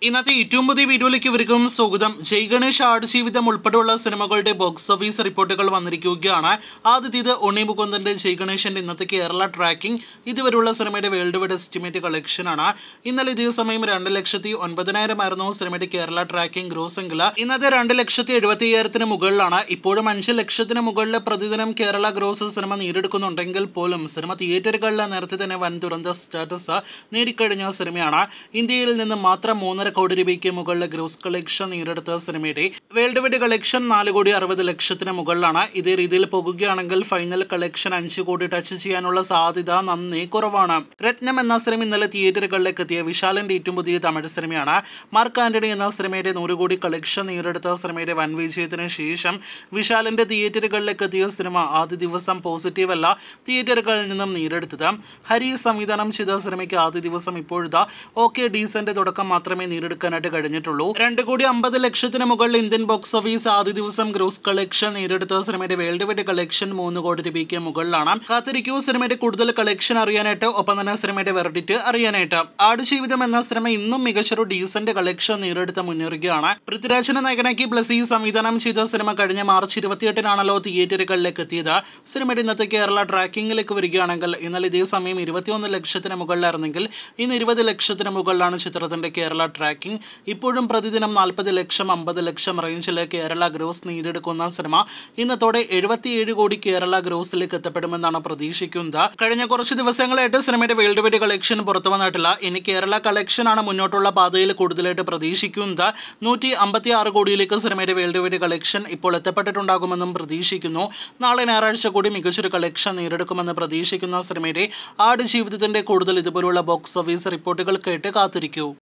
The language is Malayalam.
ഇന്നത്തെ ഏറ്റവും പുതിയ വീഡിയോയിലേക്ക് ഇവർക്കും സ്വാഗതം ജയ് ഗണേഷ് ആടുജീവിതം ഉൾപ്പെടെയുള്ള സിനിമകളുടെ ബോക്സ് ഓഫീസ് റിപ്പോർട്ടുകൾ വന്നിരിക്കുകയാണ് ആദ്യത്തേത് ഉണ്ണി മുകുന്ദന്റെ ജയ് ഗണേഷിന്റെ ഇന്നത്തെ കേരള ട്രാക്കിംഗ് ഇതുവരെയുള്ള സിനിമയുടെ വേൾഡ് വൈഡ് എസ്റ്റിമേറ്റ് കളക്ഷൻ ആണ് ഇന്നലെ ഇതേ സമയം രണ്ട് ലക്ഷത്തി ഒൻപതിനായിരം ആയിരുന്നു സിനിമയുടെ കേരള ട്രാക്കിംഗ് ഗ്രോസ് എങ്കിൽ ഇന്നത്തെ രണ്ട് ലക്ഷത്തി എഴുപത്തി അയ്യായിരത്തിന് മുകളിലാണ് ഇപ്പോഴും അഞ്ച് ലക്ഷത്തിന് മുകളിൽ പ്രതിദിനം കേരള ഗ്രോസ് സിനിമ നേടിയെടുക്കുന്നുണ്ടെങ്കിൽ പോലും സിനിമ തിയേറ്ററുകളിൽ നേരത്തെ തന്നെ വൻ ദുരന്ത സ്റ്റാറ്റസ് നേടിക്കഴിഞ്ഞ സിനിമയാണ് ഇന്ത്യയിൽ നിന്ന് മാത്രം മൂന്നര കോടി രൂപയ്ക്ക് മുകളിൽ ഗ്രോസ് കളക്ഷൻ നേടിയെടുത്ത സിനിമയുടെ വേൾഡ് വൈഡ് കളക്ഷൻ നാല് കോടി അറുപത് ലക്ഷത്തിന് മുകളിലാണ് ഇതേ രീതിയിൽ പോകുകയാണെങ്കിൽ ഫൈനൽ കളക്ഷൻ അഞ്ച് കോടി ടച്ച് ചെയ്യാനുള്ള സാധ്യത നന്നേ കുറവാണ് രത്നം എന്ന സിനിമ ഇന്നലെ തിയേറ്ററുകളിലേക്ക് എത്തിയ വിശാലിന്റെ ഏറ്റവും പുതിയ തമിഴ് സിനിമയാണ് മാർക്ക് ആന്റണി എന്ന സിനിമയുടെ നൂറ് കോടി കളക്ഷൻ നേടിയെടുത്ത സിനിമയുടെ വൻ വിജയത്തിന് ശേഷം വിശാലിന്റെ തിയേറ്ററുകളിലേക്ക് എത്തിയ സിനിമ ആദ്യ ദിവസം പോസിറ്റീവ് അല്ല തിയേറ്ററുകളിൽ നിന്നും നേടിയെടുത്തത് ഹരി സംവിധാനം ചെയ്ത സിനിമയ്ക്ക് ആദ്യ ദിവസം ഇപ്പോഴത്തെ ഓക്കെ ഡീസന്റ് തുടക്കം മാത്രമേ നേടിയെടുക്കാനായിട്ട് കഴിഞ്ഞിട്ടുള്ളൂ രണ്ട് കോടി അമ്പത് ലക്ഷത്തിന് മുകളിൽ ഇന്ത്യൻ ബോക്സ് ഓഫീസ് ആദ്യ ദിവസം ഗ്രോസ് കളക്ഷൻ നേടിയെടുത്ത സിനിമയുടെ വേൾഡ് വൈഡ് കളക്ഷൻ മൂന്ന് കോടി രൂപയ്ക്ക് മുകളിലാണ് കാത്തിരിക്കൂ സിനിമയുടെ കൂടുതൽ കളക്ഷൻ അറിയാനായിട്ട് ഒപ്പം തന്നെ സിനിമയുടെ വെർഡിറ്റ് അറിയാനായിട്ട് ആടുജീവിതം എന്ന സിനിമ ഇന്നും മികച്ചൊരു ഡീസന്റ് കളക്ഷൻ നേടിയെടുത്ത് മുന്നേറുകയാണ് പൃഥ്വിരാജിനെ നായകനാക്കി ബ്ലസി സംവിധാനം ചെയ്ത സിനിമ കഴിഞ്ഞ മാർച്ച് ഇരുപത്തിയെട്ടിനാണല്ലോ തിയേറ്ററുകളിലേക്ക് എത്തിയത് സിനിമയുടെ ഇന്നത്തെ കേരള ട്രാക്കിംഗിലേക്ക് വരികയാണെങ്കിൽ ഇന്നലെ ഇതേ സമയം ഇരുപത്തിയൊന്ന് ലക്ഷത്തിന് മുകളിലായിരുന്നെങ്കിൽ ഇന്ന് ഇരുപത് ലക്ഷത്തിന് മുകളിലാണ് ചിത്രത്തിന്റെ കേരള ട്രാക്കിംഗ് ഇപ്പോഴും പ്രതിദിനം നാൽപ്പത് ലക്ഷം അമ്പത് ലക്ഷം റേഞ്ചിൽ കേരള ഗ്രോസ് നേടിയെടുക്കുന്ന സിനിമ ഇന്നത്തോടെ എഴുപത്തിയേഴ് കോടി കേരള ഗ്രോസിലേക്ക് എത്തപ്പെടുമെന്നാണ് പ്രതീക്ഷിക്കുന്നത് കഴിഞ്ഞ കുറച്ച് ദിവസങ്ങളായിട്ട് സിനിമയുടെ വേൾഡ് വൈഡ് കളക്ഷൻ പുറത്തു വന്നിട്ടില്ല ഇനി കേരള കളക്ഷൻ ആണ് മുന്നോട്ടുള്ള പാതയിൽ കൂടുതലായിട്ട് പ്രതീക്ഷിക്കുന്നത് നൂറ്റി അമ്പത്തി ആറ് കോടിയിലേക്ക് സിനിമയുടെ വേൾഡ് വൈഡ് കളക്ഷൻ ഇപ്പോൾ എത്തപ്പെട്ടിട്ടുണ്ടാകുമെന്നും പ്രതീക്ഷിക്കുന്നു നാളെ ഞായറാഴ്ച കൂടി മികച്ചൊരു കളക്ഷൻ നേടിയെടുക്കുമെന്ന് പ്രതീക്ഷിക്കുന്ന സിനിമയുടെ ആടുജീവിതത്തിന്റെ കൂടുതൽ ഇതുപോലുള്ള ബോക്സ് ഓഫീസ് റിപ്പോർട്ടുകൾ കേട്ട് കാത്തിരിക്കൂ